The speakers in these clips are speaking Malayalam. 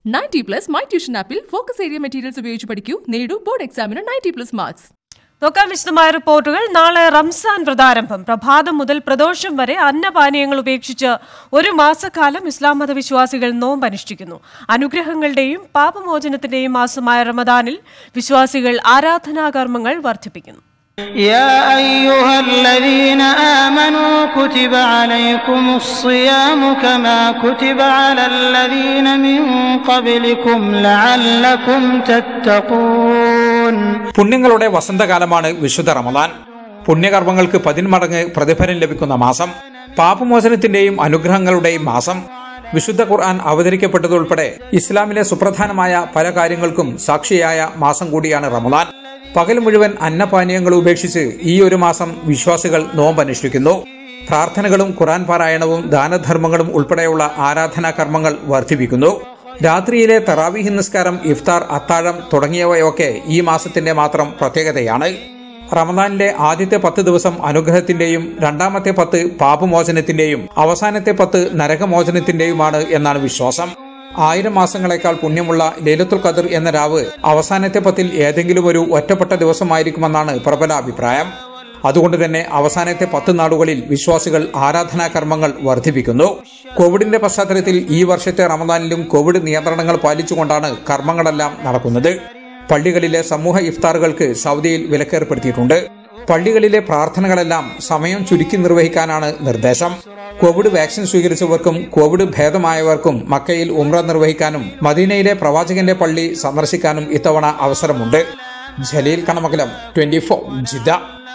നയൻറ്റി പ്ലസ് മൈ ട്യൂഷൻ ആപ്പിൽ ഫോക്കസ് ഏരിയ മെറ്റീരിയൽസ് ഉപയോഗിച്ച് പഠിക്കൂ നേടൂ ബോർഡ് എക്സാമിന് നയൻറ്റി പ്ലസ് മാർക്സ് നോക്കാം വിശദമായ റിപ്പോർട്ടുകൾ നാളെ റംസാൻ വ്രതാരംഭം പ്രഭാതം മുതൽ പ്രദോഷം വരെ അന്നപാനീയങ്ങൾ ഉപേക്ഷിച്ച് ഒരു മാസക്കാലം ഇസ്ലാം മത വിശ്വാസികൾ നോമ്പ് അനുഷ്ഠിക്കുന്നു അനുഗ്രഹങ്ങളുടെയും പാപമോചനത്തിന്റെയും മാസമായ റമദാനിൽ വിശ്വാസികൾ ആരാധനാകർമ്മങ്ങൾ വർദ്ധിപ്പിക്കുന്നു يا أيها الذين آمنوا كتب عليكم الصيام كما كتب على الذين من قبلكم لعلكم تتقون പുണ്യങ്ങളുടെ വസന്തകാലമാണ് വിശുദ്ധ റമദാൻ പുണ്യകർമ്മങ്ങൾക്ക് പതിന്മടങ്ങ് പ്രതിഫലം ലഭിക്കുന്ന മാസം പാപമോചനത്തിന്റെയും അനുഗ്രഹങ്ങളുടെയും മാസം വിശുദ്ധ ഖുർആൻ അവതരിക്കപ്പെട്ടതുൾപ്പെടെ ഇസ്ലാമിലെ സുപ്രധാനമായ പല കാര്യങ്ങൾക്കും സാക്ഷിയായ മാസം കൂടിയാണ് റമദാൻ പകൽ മുഴുവൻ അന്നപാനീയങ്ങൾ ഉപേക്ഷിച്ച് ഈ ഒരു മാസം വിശ്വാസികൾ നോമ്പ് അനുഷ്ഠിക്കുന്നു പ്രാർത്ഥനകളും ഖുറാൻ പാരായണവും ദാനധർമ്മങ്ങളും ഉൾപ്പെടെയുള്ള ആരാധനാ കർമ്മങ്ങൾ വർദ്ധിപ്പിക്കുന്നു രാത്രിയിലെ തറാവീഹ് നിസ്കാരം ഇഫ്താർ അത്താഴം തുടങ്ങിയവയൊക്കെ ഈ മാസത്തിന്റെ മാത്രം പ്രത്യേകതയാണ് റമദാനിലെ ആദ്യത്തെ പത്ത് ദിവസം അനുഗ്രഹത്തിന്റെയും രണ്ടാമത്തെ പത്ത് പാപമോചനത്തിന്റെയും അവസാനത്തെ പത്ത് നരകമോചനത്തിന്റെയുമാണ് എന്നാണ് വിശ്വാസം ആയിരം മാസങ്ങളെക്കാൾ പുണ്യമുള്ള ലൈലത്തുൽ ഖദർ എന്ന രാവ് അവസാനത്തെ പത്തിൽ ഏതെങ്കിലും ഒരു ഒറ്റപ്പെട്ട ദിവസമായിരിക്കുമെന്നാണ് പ്രബല അഭിപ്രായം അതുകൊണ്ട് തന്നെ അവസാനത്തെ പത്ത് നാടുകളിൽ വിശ്വാസികൾ ആരാധനാ കർമ്മങ്ങൾ വർദ്ധിപ്പിക്കുന്നു കോവിഡിന്റെ പശ്ചാത്തലത്തിൽ ഈ വർഷത്തെ റമദാനിലും കോവിഡ് നിയന്ത്രണങ്ങൾ പാലിച്ചുകൊണ്ടാണ് കർമ്മങ്ങളെല്ലാം നടക്കുന്നത് പള്ളികളിലെ സമൂഹ ഇഫ്താറുകൾക്ക് സൗദിയിൽ വിലക്കേർപ്പെടുത്തിയിട്ടുണ്ട് പള്ളികളിലെ പ്രാർത്ഥനകളെല്ലാം സമയം ചുരുക്കി നിർവഹിക്കാനാണ് നിർദ്ദേശം കോവിഡ് വാക്സിൻ സ്വീകരിച്ചവർക്കും കോവിഡ് ഭേദമായവർക്കും മക്കയിൽ ഉംറ നിർവഹിക്കാനും മദീനയിലെ പ്രവാചകന്റെ പള്ളി സന്ദർശിക്കാനും ഇത്തവണ അവസരമുണ്ട് Jaleel Kannamangalam twenty four Jeddah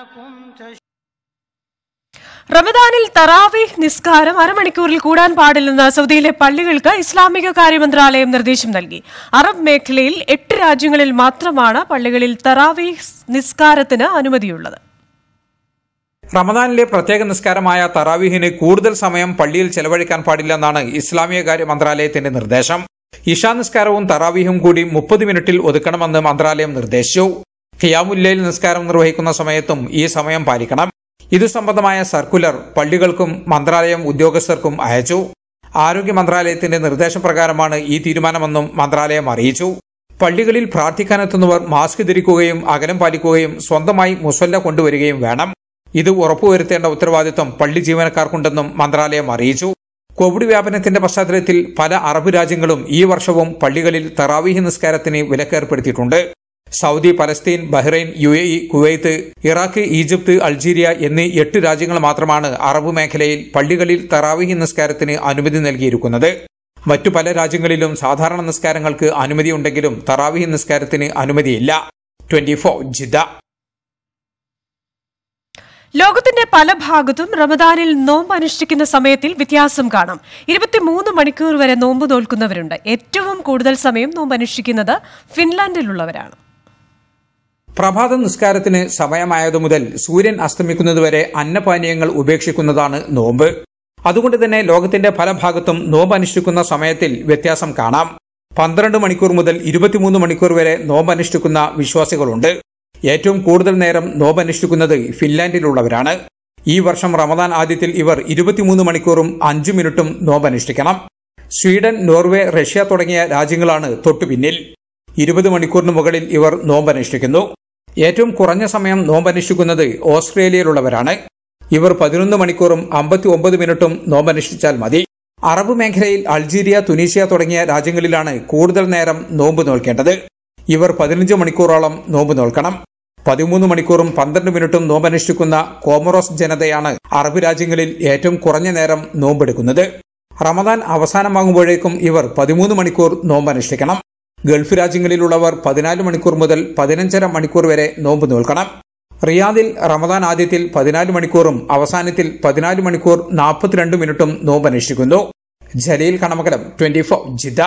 റമദാനിൽ തറാവീഹ് നിസ്കാരം അരമണിക്കൂറിൽ കൂടാൻ പാടില്ലെന്ന് സൗദിയിലെ പള്ളികൾക്ക് ഇസ്ലാമിക കാര്യ മന്ത്രാലയം നിർദ്ദേശം നൽകി അറബ് മേഖലയിൽ എട്ട് രാജ്യങ്ങളിൽ മാത്രമാണ് പള്ളികളിൽ തറാവീഹ് നിസ്കാരത്തിന് അനുമതിയുള്ളത് റമദാനിലെ പ്രത്യേക നിസ്കാരമായ തറാവീഹിന് കൂടുതൽ സമയം പള്ളിയിൽ ചെലവഴിക്കാൻ പാടില്ലെന്നാണ് ഇസ്ലാമിക കാര്യ മന്ത്രാലയത്തിന്റെ നിർദ്ദേശം ഇഷാ നിസ്കാരവും തറാവീഹും കൂടി മുപ്പത് മിനിറ്റിൽ ഒതുക്കണമെന്ന് മന്ത്രാലയം നിർദ്ദേശിച്ചു ഖിയാമുല്ലയിൽ നിസ്കാരം നിർവഹിക്കുന്ന സമയത്തും ഈ സമയം പാലിക്കണം ഇതു സംബന്ധമായ സർക്കുലർ പള്ളികൾക്കും മന്ത്രാലയം ഉദ്യോഗസ്ഥർക്കും അയച്ചു ആരോഗ്യ മന്ത്രാലയത്തിന്റെ നിർദ്ദേശപ്രകാരമാണ് ഈ തീരുമാനമെന്നും മന്ത്രാലയം അറിയിച്ചു പള്ളികളിൽ പ്രാർത്ഥിക്കാനെത്തുന്നവർ മാസ്ക് ധരിക്കുകയും അകലം പാലിക്കുകയും സ്വന്തമായി മുസല്ല കൊണ്ടുവരികയും വേണം ഇത് ഉറപ്പുവരുത്തേണ്ട ഉത്തരവാദിത്വം പള്ളി ജീവനക്കാർക്കുണ്ടെന്നും മന്ത്രാലയം അറിയിച്ചു കോവിഡ് വ്യാപനത്തിന്റെ പശ്ചാത്തലത്തിൽ പല അറബ് രാജ്യങ്ങളും ഈ വർഷവും പള്ളികളിൽ തറാവീഹ് നിസ്കാരത്തിന് വിലക്കേർപ്പെടുത്തിയിട്ടുണ്ട് Saudi Palestine Bahrain U A E Kuwait Iraq Egypt Algeria എന്നീ എട്ട് രാജ്യങ്ങൾ മാത്രമാണ് അറബ് മേഖലയിൽ പള്ളികളിൽ തറാവീഹ് നിസ്കാരത്തിന് അനുമതി നൽകിയിരിക്കുന്നത് മറ്റു പല രാജ്യങ്ങളിലും സാധാരണ നിസ്കാരങ്ങൾക്ക് അനുമതിയുണ്ടെങ്കിലും തറാവീഹ് നിസ്കാരത്തിന് അനുമതിയില്ല ട്വന്റി ഫോർ ജിദ്ദ ലോകത്തിന്റെ പല ഭാഗത്തും റമദാനിൽ നോമ്പ് അനുഷ്ഠിക്കുന്ന സമയത്തിൽ വ്യത്യാസം കാണാം ഇരുപത്തിമൂന്ന് മണിക്കൂർ വരെ നോമ്പ് നോൽക്കുന്നവരുണ്ട് ഏറ്റവും കൂടുതൽ സമയം നോമ്പ് അനുഷ്ഠിക്കുന്നത് ഫിൻലാൻഡിലുള്ളവരാണ് പ്രഭാത നിസ്കാരത്തിന് സമയമായതു മുതൽ സൂര്യൻ അസ്തമിക്കുന്നതുവരെ അന്നപാനീയങ്ങൾ ഉപേക്ഷിക്കുന്നതാണ് നോമ്പ് അതുകൊണ്ട് തന്നെ ലോകത്തിന്റെ പല ഭാഗത്തും നോമ്പ് അനുഷ്ഠിക്കുന്ന സമയത്തിൽ വ്യത്യാസം കാണാം പന്ത്രണ്ട് മണിക്കൂർ മുതൽ ഇരുപത്തിമൂന്ന് മണിക്കൂർ വരെ നോമ്പ് അനുഷ്ഠിക്കുന്ന വിശ്വാസികളുണ്ട് ഏറ്റവും കൂടുതൽ നേരം നോമ്പ് അനുഷ്ഠിക്കുന്നത് ഫിൻലാൻഡിലുള്ളവരാണ് ഈ വർഷം റമദാൻ ആദ്യത്തിൽ ഇവർ ഇരുപത്തിമൂന്ന് മണിക്കൂറും അഞ്ചു മിനിറ്റും നോമ്പ് അനുഷ്ഠിക്കണം സ്വീഡൻ നോർവേ റഷ്യ തുടങ്ങിയ രാജ്യങ്ങളാണ് തൊട്ടുപിന്നിൽ ഇരുപത് മണിക്കൂറിന് മുകളിൽ ഇവർ നോമ്പ് അനുഷ്ഠിക്കുന്നു ഏറ്റവും കുറഞ്ഞ സമയം നോമ്പ് അനുഷ്ഠിക്കുന്നത് ഓസ്ട്രേലിയയിലുള്ളവരാണ് ഇവർ പതിനൊന്ന് മണിക്കൂറും അമ്പത്തി ഒമ്പത് മിനിറ്റും നോമ്പ് അനുഷ്ഠിച്ചാൽ മതി അറബ് മേഖലയിൽ അൾജീരിയ തുനീഷ്യ തുടങ്ങിയ രാജ്യങ്ങളിലാണ് കൂടുതൽ നേരം നോമ്പ് നോൽക്കേണ്ടത് ഇവർ പതിനഞ്ച് മണിക്കൂറോളം നോമ്പ് നോൽക്കണം പതിമൂന്ന് മണിക്കൂറും പന്ത്രണ്ട് മിനിറ്റും നോമ്പനുഷ്ഠിക്കുന്ന കോമറോസ് ജനതയാണ് അറബ് രാജ്യങ്ങളിൽ ഏറ്റവും കുറഞ്ഞ നേരം നോമ്പെടുക്കുന്നത് റമദാൻ അവസാനമാകുമ്പോഴേക്കും ഇവർ പതിമൂന്ന് മണിക്കൂർ നോമ്പനുഷ്ഠിക്കണം ഗൾഫ് രാജ്യങ്ങളിലുള്ളവർ പതിനാല് മണിക്കൂർ മുതൽ പതിനഞ്ചര മണിക്കൂർ വരെ നോമ്പ് നോൽക്കണം റിയാദിൽ റമദാൻ ആദ്യത്തിൽ പതിനാല് മണിക്കൂറും അവസാനത്തിൽ പതിനാല് മണിക്കൂർ നാൽപ്പത്തിരണ്ട് മിനിറ്റും നോമ്പ് അനുഷ്ഠിക്കുന്നു Jaleel Kannamangalam twenty four Jeddah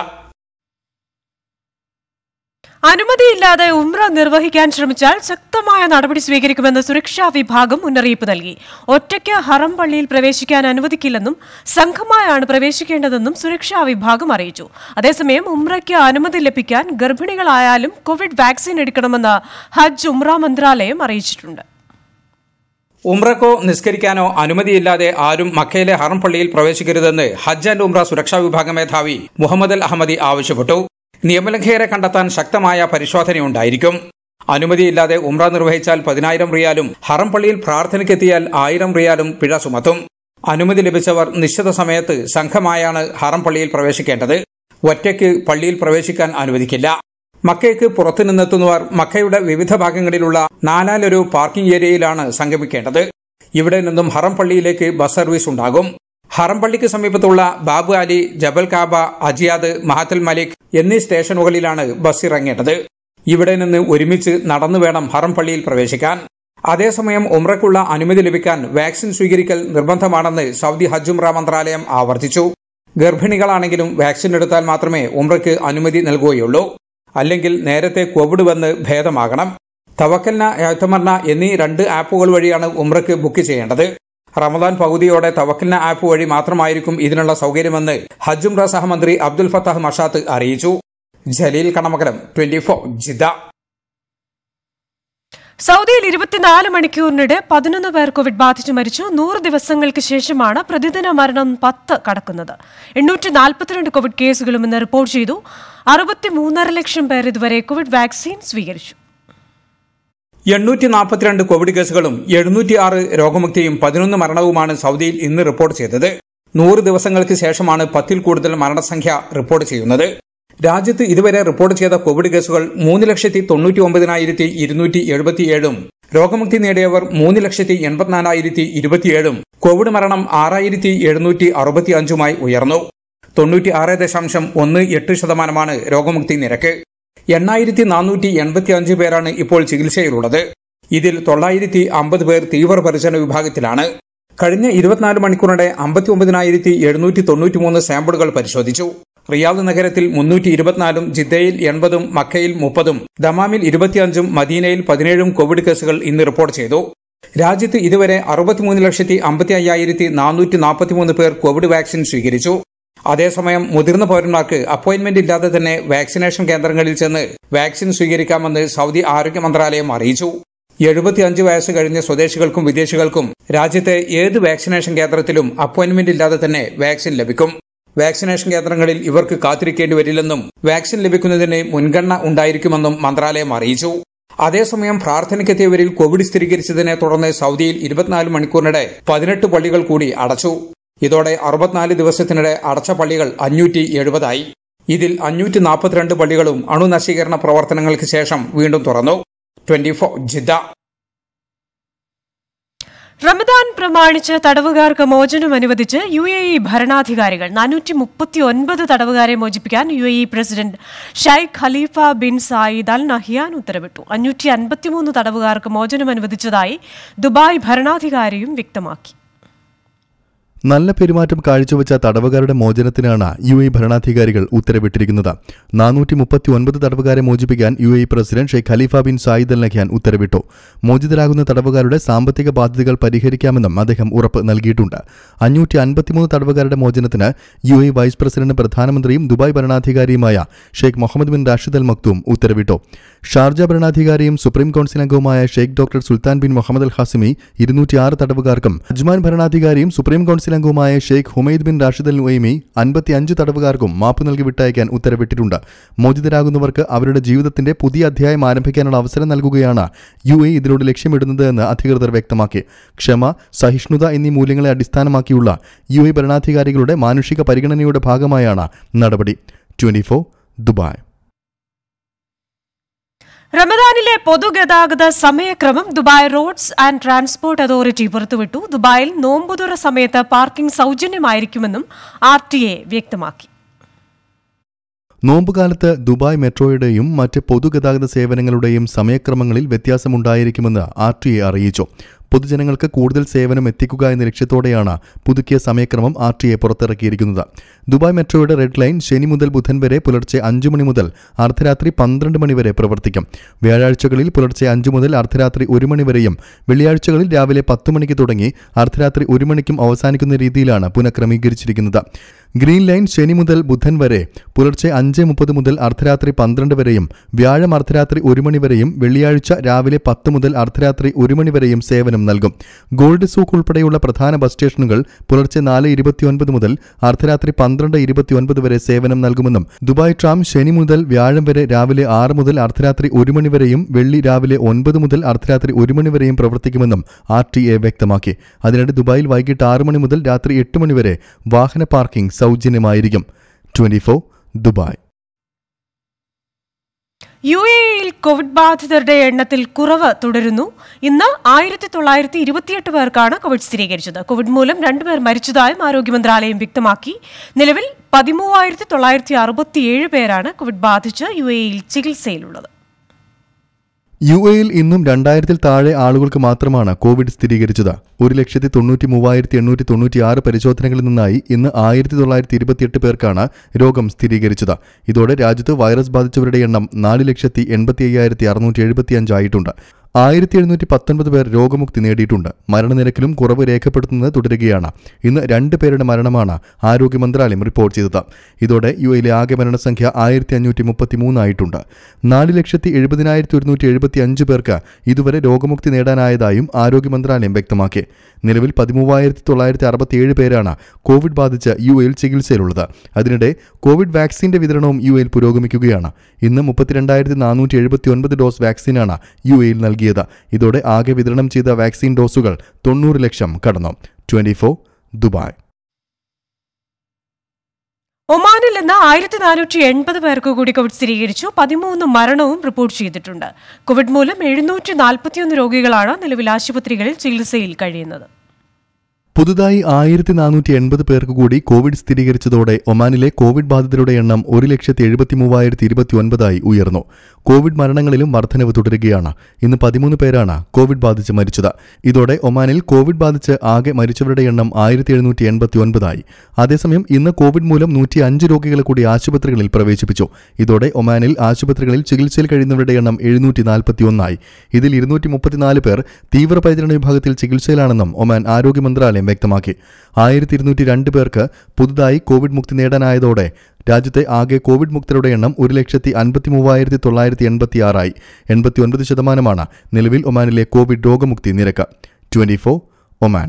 അനുമതിയില്ലാതെ ഉംറ നിർവഹിക്കാൻ ശ്രമിച്ചാൽ ശക്തമായ നടപടി സ്വീകരിക്കുമെന്ന് സുരക്ഷാ വിഭാഗം മുന്നറിയിപ്പ് നൽകി ഒറ്റയ്ക്ക് ഹറം പള്ളിയിൽ പ്രവേശിക്കാൻ അനുവദിക്കില്ലെന്നും സംഘമായാണ് പ്രവേശിക്കേണ്ടതെന്നും സുരക്ഷാ വിഭാഗം അറിയിച്ചു അതേസമയം ഉംറയ്ക്ക് അനുമതി ലഭിക്കാൻ ഗർഭിണികളായാലും കോവിഡ് വാക്സിൻ എടുക്കണമെന്ന് ഹജ്ജ് ഉംറ മന്ത്രാലയം അറിയിച്ചിട്ടുണ്ട് ഉംറക്കോ നിസ്കരിക്കാനോ അനുമതിയില്ലാതെ ആരും മക്കയിലെ ഹറം പള്ളിയിൽ പ്രവേശിക്കരുതെന്ന് ഹജ്ജ് ആൻഡ് ഉംറ സുരക്ഷാ വിഭാഗ മേധാവി മുഹമ്മദ് അൽ അഹമ്മദി ആവശ്യപ്പെട്ടു നിയമലംഘകരെ കണ്ടെത്താൻ ശക്തമായ പരിശോധനയുണ്ടായിരിക്കും അനുമതിയില്ലാതെ ഉംറ നിർവഹിച്ചാൽ പതിനായിരം റിയാലും ഹറം പള്ളിയിൽ പ്രാർത്ഥനയ്ക്കെത്തിയാൽ ആയിരം റിയാലും പിഴ ചുമത്തും അനുമതി ലഭിച്ചവർ നിശ്ചിത സമയത്ത് സംഘമായാണ് ഹറം പള്ളിയിൽ പ്രവേശിക്കേണ്ടത് ഒറ്റയ്ക്ക് പള്ളിയിൽ പ്രവേശിക്കാൻ അനുവദിക്കില്ല മക്കയ്ക്ക് പുറത്തു നിന്നെത്തുന്നവർ മക്കയുടെ വിവിധ ഭാഗങ്ങളിലുള്ള നാലാലൊരു പാർക്കിംഗ് ഏരിയയിലാണ് സംഗമിക്കേണ്ടത് ഇവിടെ നിന്നും ഹറം പള്ളിയിലേക്ക് ബസ് സർവീസ് ഉണ്ടാകും ഹറം പള്ളിക്ക് സമീപത്തുള്ള Bab Ali Jabal Kaaba Ajyad മഹാത്തൽ മലിക് എന്നീ സ്റ്റേഷനുകളിലാണ് ബസ് ഇറങ്ങേണ്ടത് ഇവിടെ നിന്ന് ഒരുമിച്ച് നടന്നു വേണം ഹറം പള്ളിയിൽ പ്രവേശിക്കാൻ അതേസമയം ഉംറയ്ക്കുള്ള അനുമതി ലഭിക്കാൻ വാക്സിൻ സ്വീകരിക്കൽ നിർബന്ധമാണെന്ന് സൗദി ഹജ്ജുംറ മന്ത്രാലയം ആവർത്തിച്ചു ഗർഭിണികളാണെങ്കിലും വാക്സിൻ എടുത്താൽ മാത്രമേ ഉംറയ്ക്ക് അനുമതി നൽകുകയുള്ളൂ അല്ലെങ്കിൽ നേരത്തെ കോവിഡ് വന്ന് ഭേദമാകണം തവക്കൽന എഴുത്തമർണ എന്നീ രണ്ട് ആപ്പുകൾ വഴിയാണ് ഉംറയ്ക്ക് ബുക്ക് ചെയ്യേണ്ടത് റമദാൻ പകുതിയോടെ തവക്കൽന ആപ്പ് വഴി മാത്രമായിരിക്കും ഇതിനുള്ള സൗകര്യമെന്ന് ഹജ്ജുംറ സഹമന്ത്രി അബ്ദുൽ ഫത്താഹ് മഷാത്ത് അറിയിച്ചു Jaleel Kannamangalam twenty four Jeddah സൗദിയിൽ ഇരുപത്തിനാല് മണിക്കൂറിനിടെ പതിനൊന്ന് പേർ കോവിഡ് ബാധിച്ച് മരിച്ചു നൂറ് ദിവസങ്ങൾക്ക് ശേഷമാണ് പ്രതിദിന മരണം പത്ത് കടക്കുന്നത് എണ്ണൂറ്റി നാൽപ്പത്തിരണ്ട് കോവിഡ് കേസുകളും ഇന്ന് റിപ്പോർട്ട് ചെയ്തു അറുപത്തി മൂന്നര ലക്ഷം പേർ ഇതുവരെ കോവിഡ് വാക്സിൻ സ്വീകരിച്ചു എണ്ണൂറ്റി നാൽപ്പത്തിരണ്ട് കോവിഡ് കേസുകളും എഴുന്നൂറ്റി ആറ് രോഗമുക്തിയും പതിനൊന്ന് മരണവുമാണ് സൗദിയിൽ ഇന്ന് റിപ്പോർട്ട് ചെയ്തത് നൂറ് ദിവസങ്ങൾക്ക് ശേഷമാണ് പത്തിൽ കൂടുതൽ മരണസംഖ്യ റിപ്പോർട്ട് ചെയ്യുന്നത് രാജ്യത്ത് ഇതുവരെ റിപ്പോർട്ട് ചെയ്ത കോവിഡ് കേസുകൾ മൂന്ന് ലക്ഷത്തി തൊണ്ണൂറ്റി ഒമ്പതിനായിരത്തി ഇരുന്നൂറ്റി എഴുപത്തിയേഴും രോഗമുക്തി നേടിയവർ മൂന്ന് ലക്ഷത്തി എൺപത്തിനാലായിരത്തി ഇരുപത്തിയേഴും കോവിഡ് മരണം ആറായിരത്തി എഴുന്നൂറ്റി അറുപത്തി അഞ്ചുമായി ഉയർന്നു തൊണ്ണൂറ്റി ആറ് ദശാംശം ഒന്ന് എട്ട് ശതമാനമാണ് രോഗമുക്തി നിരക്ക് എണ്ണായിരത്തി നാനൂറ്റി എൺപത്തി അഞ്ച് പേരാണ് ഇപ്പോൾ ചികിത്സയിലുള്ളത് ഇതിൽ തൊള്ളായിരത്തി അമ്പത് പേർ തീവ്രപരിചരണ വിഭാഗത്തിലാണ് കഴിഞ്ഞ ഇരുപത്തിനാല് മണിക്കൂറിടെ അമ്പത്തി ഒമ്പതിനായിരത്തി എഴുന്നൂറ്റി തൊണ്ണൂറ്റിമൂന്ന് സാമ്പിളുകൾ പരിശോധിച്ചു റിയാദ് നഗരത്തിൽ മുന്നൂറ്റി ഇരുപത്തിനാലും ജിദ്ദയിൽ എൺപതും മക്കയിൽ മുപ്പതും ദമാമിൽ ഇരുപത്തിയഞ്ചും മദീനയിൽ പതിനേഴും കോവിഡ് കേസുകൾ ഇന്ന് റിപ്പോർട്ട് ചെയ്തു രാജ്യത്ത് ഇതുവരെ അറുപത്തിമൂന്ന് ലക്ഷത്തി അമ്പത്തി അയ്യായിരത്തി നാനൂറ്റി നാൽപ്പത്തിമൂന്ന് പേർ കോവിഡ് വാക്സിൻ സ്വീകരിച്ചു അതേസമയം മുതിർന്ന പൌരന്മാർക്ക് അപ്പോയിന്റ്മെന്റ് ഇല്ലാതെ തന്നെ വാക്സിനേഷൻ കേന്ദ്രങ്ങളിൽ ചെന്ന് വാക്സിൻ സ്വീകരിക്കാമെന്ന് സൗദി ആരോഗ്യ മന്ത്രാലയം അറിയിച്ചു എഴുപത്തിയഞ്ച് വയസ്സ് കഴിഞ്ഞ സ്വദേശികൾക്കും വിദേശികൾക്കും രാജ്യത്തെ ഏത് വാക്സിനേഷൻ കേന്ദ്രത്തിലും അപ്പോയിന്റ്മെന്റ് ഇല്ലാതെ തന്നെ വാക്സിൻ ലഭിക്കും വാക്സിനേഷൻ കേന്ദ്രങ്ങളിൽ ഇവർക്ക് കാത്തിരിക്കേണ്ടി വരില്ലെന്നും വാക്സിൻ ലഭിക്കുന്നതിന് മുൻഗണന ഉണ്ടായിരിക്കുമെന്നും മന്ത്രാലയം അറിയിച്ചു അതേസമയം പ്രാർത്ഥനയ്ക്കെത്തിയവരിൽ കോവിഡ് സ്ഥിരീകരിച്ചതിനെ തുടർന്ന് സൗദിയിൽ ഇരുപത്തിനാല് മണിക്കൂറിനിടെ പതിനെട്ട് പള്ളികൾ കൂടി അടച്ചു ഇതോടെ അറുപത്തിനാല് ദിവസത്തിനിടെ അടച്ച പള്ളികൾ അഞ്ഞൂറ്റി എഴുപതായി ഇതിൽ അഞ്ഞൂറ്റി നാൽപ്പത്തിരണ്ട് പള്ളികളും അണുനശീകരണ പ്രവർത്തനങ്ങൾക്ക് ശേഷം വീണ്ടും തുറന്നു ട്വന്റി ഫോർ ജിദ്ദ റമദാൻ പ്രമാണിച്ച് തടവുകാർക്ക് മോചനം അനുവദിച്ച് യു എ ഇ ഭരണാധികാരികൾ നാനൂറ്റി മുപ്പത്തി ഒൻപത് തടവുകാരെ മോചിപ്പിക്കാൻ U A E president Sheikh Khalifa bin Zayed Al Nahyan ഉത്തരവിട്ടു അഞ്ഞൂറ്റി അൻപത്തിമൂന്ന് തടവുകാർക്ക് മോചനം അനുവദിച്ചതായി ദുബായ് ഭരണാധികാരിയും വ്യക്തമാക്കി നല്ല പെരുമാറ്റം കാഴ്ചവെച്ച തടവുകാരുടെ മോചനത്തിനാണ് യു എ ഭരണാധികാരികൾ ഉത്തരവിട്ടിരിക്കുന്നത് നാനൂറ്റി മുപ്പത്തി ഒൻപത് തടവുകാരെ മോചിപ്പിക്കാൻ U A president Sheikh Khalifa bin Zayed Al നഖ്യാൻ ഉത്തരവിട്ടു മോചിതരാകുന്ന തടവുകാരുടെ സാമ്പത്തിക ബാധ്യതകൾ പരിഹരിക്കാമെന്നും അദ്ദേഹം ഉറപ്പ് നൽകിയിട്ടുണ്ട് അഞ്ഞൂറ്റി അൻപത്തിമൂന്ന് തടവുകാരുടെ മോചനത്തിന് യു എ വൈസ് പ്രസിഡന്റ് പ്രധാനമന്ത്രിയും ദുബായ് ഭരണാധികാരിയുമായ Sheikh Mohammed bin Rashid Al Maktoum ഉത്തരവിട്ടു ഷാർജ ഭരണാധികാരിയും സുപ്രീം കൌൺസിൽ അംഗവുമായ Sheikh doctor Sultan bin Mohammed Al Qasimi ഇരുന്നൂറ്റിയാറ് തടവുകാർക്കും അജ്മാൻ ഭരണാധികാരിയും സുപ്രീം കൌൺസിൽ അംഗവുമായ Sheikh Humaid bin Rashid Al Nuaimi അൻപത്തിയഞ്ച് തടവുകാർക്കും മാപ്പ് നൽകി വിട്ടയക്കാൻ ഉത്തരവിട്ടിട്ടുണ്ട് മോചിതരാകുന്നവർക്ക് അവരുടെ ജീവിതത്തിന്റെ പുതിയ അധ്യായം ആരംഭിക്കാനുള്ള അവസരം നൽകുകയാണ് യു എ ഇതിലൂടെ ലക്ഷ്യമിടുന്നത് എന്ന് അധികൃതർ വ്യക്തമാക്കി ക്ഷമ സഹിഷ്ണുത എന്നീ മൂല്യങ്ങളെ അടിസ്ഥാനമാക്കിയുള്ള യു എ ഭരണാധികാരികളുടെ മാനുഷിക പരിഗണനയുടെ ഭാഗമായാണ് നടപടി ട്വന്റി ദുബായ് റമദാനിലെ പൊതുഗതാഗത സമയക്രമം Dubai roads and transport authority പുറത്തുവിട്ടു ദുബായിൽ നോമ്പുതുറ സമയത്ത് പാർക്കിംഗ് സൗജന്യമായിരിക്കുമെന്നും ആർ ടി എ വ്യക്തമാക്കി നോമ്പുകാലത്ത് ദുബായ് മെട്രോയുടെയും മറ്റ് പൊതുഗതാഗത സേവനങ്ങളുടെയും സമയക്രമങ്ങളിൽ വ്യത്യാസമുണ്ടായിരിക്കുമെന്ന് ആർ ടി എ അറിയിച്ചു പൊതുജനങ്ങൾക്ക് കൂടുതൽ സേവനം എത്തിക്കുക എന്ന ലക്ഷ്യത്തോടെയാണ് പുതുക്കിയ സമയക്രമം ആർ ടി എ പുറത്തിറക്കിയിരിക്കുന്നത് ദുബായ് മെട്രോയുടെ റെഡ് ലൈൻ ശനി മുതൽ ബുധൻ വരെ പുലർച്ചെ അഞ്ചു മണി മുതൽ അർദ്ധരാത്രി പന്ത്രണ്ട് മണി വരെ പ്രവർത്തിക്കും വ്യാഴാഴ്ചകളിൽ പുലർച്ചെ അഞ്ചു മുതൽ അർദ്ധരാത്രി ഒരു മണി വരെയും വെള്ളിയാഴ്ചകളിൽ രാവിലെ പത്ത് മണിക്ക് തുടങ്ങി അർദ്ധരാത്രി ഒരു മണിക്കും അവസാനിക്കുന്ന രീതിയിലാണ് പുനഃക്രമീകരിച്ചിരിക്കുന്നത് ഗ്രീൻ ലൈൻ ശനി മുതൽ ബുധൻ വരെ പുലർച്ചെ അഞ്ച് മുപ്പത് മുതൽ അർദ്ധരാത്രി പന്ത്രണ്ട് വരെയും വ്യാഴം അർദ്ധരാത്രി ഒരു മണി വരെയും വെള്ളിയാഴ്ച രാവിലെ പത്ത് മുതൽ അർദ്ധരാത്രി ഒരു മണി വരെയും സേവനം സേവനം നൽകും ഗോൾഡ് സൂക്ക് ഉൾപ്പെടെയുള്ള പ്രധാന ബസ് സ്റ്റേഷനുകൾ പുലർച്ചെ നാല് ഇരുപത്തിയൊൻപത് മുതൽ അർദ്ധരാത്രി പന്ത്രണ്ട് ഇരുപത്തിയൊൻപത് വരെ സേവനം നൽകുമെന്നും ദുബായ് ട്രാം ശനി മുതൽ വ്യാഴം വരെ രാവിലെ ആറ് മുതൽ അർദ്ധരാത്രി ഒരു മണി വരെയും വെള്ളി രാവിലെ ഒൻപത് മുതൽ അർദ്ധരാത്രി ഒരു മണി വരെയും പ്രവർത്തിക്കുമെന്നും ആർ ടി എ വ്യക്തമാക്കി അതിനിടെ ദുബായിൽ വൈകിട്ട് ആറ് മണി മുതൽ രാത്രി എട്ട് മണി വരെ വാഹന പാർക്കിംഗ് സൗജന്യമായിരിക്കും ട്വന്റി ദുബായ് യു എയിൽ കോവിഡ് ബാധിതരുടെ എണ്ണത്തിൽ കുറവ് തുടരുന്നു ഇന്ന് ആയിരത്തി തൊള്ളായിരത്തി ഇരുപത്തിയെട്ട് പേർക്കാണ് കോവിഡ് സ്ഥിരീകരിച്ചത് കോവിഡ് മൂലം രണ്ടുപേർ മരിച്ചതായും ആരോഗ്യ മന്ത്രാലയം വ്യക്തമാക്കി നിലവിൽ പതിമൂവായിരത്തി തൊള്ളായിരത്തി അറുപത്തിയേഴ് പേരാണ് കോവിഡ് ബാധിച്ച് യു എയിൽ ചികിത്സയിലുള്ളത് യു എയിൽ ഇന്നും രണ്ടായിരത്തിൽ താഴെ ആളുകൾക്ക് മാത്രമാണ് കോവിഡ് സ്ഥിരീകരിച്ചത് ഒരു ലക്ഷത്തി തൊണ്ണൂറ്റി മൂവായിരത്തി എണ്ണൂറ്റി തൊണ്ണൂറ്റിയാറ് പരിശോധനകളിൽ നിന്നായി ഇന്ന് ആയിരത്തി തൊള്ളായിരത്തി ഇരുപത്തിയെട്ട് പേർക്കാണ് രോഗം സ്ഥിരീകരിച്ചത് ഇതോടെ രാജ്യത്ത് വൈറസ് ബാധിച്ചവരുടെ എണ്ണം നാല് ലക്ഷത്തി എൺപത്തി അയ്യായിരത്തി അറുന്നൂറ്റി എഴുപത്തിയഞ്ചായിട്ടുണ്ട് ആയിരത്തി എഴുന്നൂറ്റി പത്തൊൻപത് പേർ രോഗമുക്തി നേടിയിട്ടുണ്ട് മരണനിരക്കിലും കുറവ് രേഖപ്പെടുത്തുന്നത് തുടരുകയാണ് ഇന്ന് രണ്ട് പേരുടെ മരണമാണ് ആരോഗ്യ മന്ത്രാലയം റിപ്പോർട്ട് ചെയ്തത് ഇതോടെ യു എയിലെ ആകെ മരണസംഖ്യ ആയിരത്തി അഞ്ഞൂറ്റി മുപ്പത്തി മൂന്നായിട്ടുണ്ട് നാല് ലക്ഷത്തി എഴുപതിനായിരത്തി ഒരുന്നൂറ്റി എഴുപത്തി അഞ്ച് പേർക്ക് ഇതുവരെ രോഗമുക്തി നേടാനായതായും ആരോഗ്യ മന്ത്രാലയം വ്യക്തമാക്കി നിലവിൽ പതിമൂവായിരത്തി തൊള്ളായിരത്തി അറുപത്തിയേഴ് പേരാണ് കോവിഡ് ബാധിച്ച് യു എയിൽ ചികിത്സയിലുള്ളത് അതിനിടെ കോവിഡ് വാക്സിന്റെ വിതരണവും യു എയിൽ പുരോഗമിക്കുകയാണ് ഇന്ന് മുപ്പത്തിരണ്ടായിരത്തി നാനൂറ്റി എഴുപത്തി ഒൻപത് ഡോസ് വാക്സിനാണ് യു എയിൽ നൽകിയത് ഇതോടെ ആകെ വിതരണം ചെയ്ത വാക്സിൻ ഡോസുകൾ തൊണ്ണൂറ് ലക്ഷം കടന്നു ട്വന്റി ദുബായ് ഒമാനിൽ നിന്ന് ആയിരത്തി നാനൂറ്റി എൺപത് പേർക്ക് കൂടി കോവിഡ് സ്ഥിരീകരിച്ചു പതിമൂന്ന് മരണവും റിപ്പോർട്ട് ചെയ്തിട്ടുണ്ട് കോവിഡ് മൂലം എഴുന്നൂറ്റി നാൽപ്പത്തിയൊന്ന് രോഗികളാണ് നിലവിൽ ആശുപത്രികളിൽ ചികിത്സയിൽ കഴിയുന്നത് പുതുതായി ആയിരത്തി നാനൂറ്റി എൺപത് പേർക്ക് കൂടി കോവിഡ് സ്ഥിരീകരിച്ചതോടെ ഒമാനിലെ കോവിഡ് ബാധിതരുടെ എണ്ണം ഒരു ലക്ഷത്തി എഴുപത്തി മൂവായിരത്തി ഇരുപത്തി ഒൻപതായി ഉയർന്നു കോവിഡ് മരണങ്ങളിലും വർധനവ് തുടരുകയാണ് ഇന്ന് പതിമൂന്ന് പേരാണ് കോവിഡ് ബാധിച്ച് മരിച്ചത് ഇതോടെ ഒമാനിൽ കോവിഡ് ബാധിച്ച് ആകെ മരിച്ചവരുടെ എണ്ണം ആയിരത്തി എഴുന്നൂറ്റി എൺപത്തി ഒൻപതായി അതേസമയം ഇന്ന് കോവിഡ് മൂലം നൂറ്റി അഞ്ച് രോഗികളെ കൂടി ആശുപത്രികളിൽ പ്രവേശിപ്പിച്ചു ഇതോടെ ഒമാനിൽ ആശുപത്രികളിൽ ചികിത്സയിൽ കഴിയുന്നവരുടെ എണ്ണം എഴുന്നൂറ്റി നാൽപ്പത്തി ഒന്നായി ഇതിൽ ഇരുന്നൂറ്റി മുപ്പത്തിനാല് പേർ തീവ്രപരിചരണ വിഭാഗത്തിൽ ചികിത്സയിലാണെന്നും ഒമാൻ ആരോഗ്യ മന്ത്രാലയം വ്യക്തമാക്കി ആയിരത്തി ഇരുന്നൂറ്റി രണ്ട് പേർക്ക് പുതുതായി കോവിഡ് മുക്തി നേടാനായതോടെ രാജ്യത്തെ ആകെ കോവിഡ് മുക്തരുടെ എണ്ണം ഒരു ലക്ഷത്തി അൻപത്തി മൂവായിരത്തി തൊള്ളായിരത്തി എൺപത്തിയാറായി എൺപത്തി ഒൻപത് ശതമാനമാണ് നിലവിൽ ഒമാനിലെ കോവിഡ് രോഗമുക്തി നിരക്ക് ട്വന്റി ഒമാൻ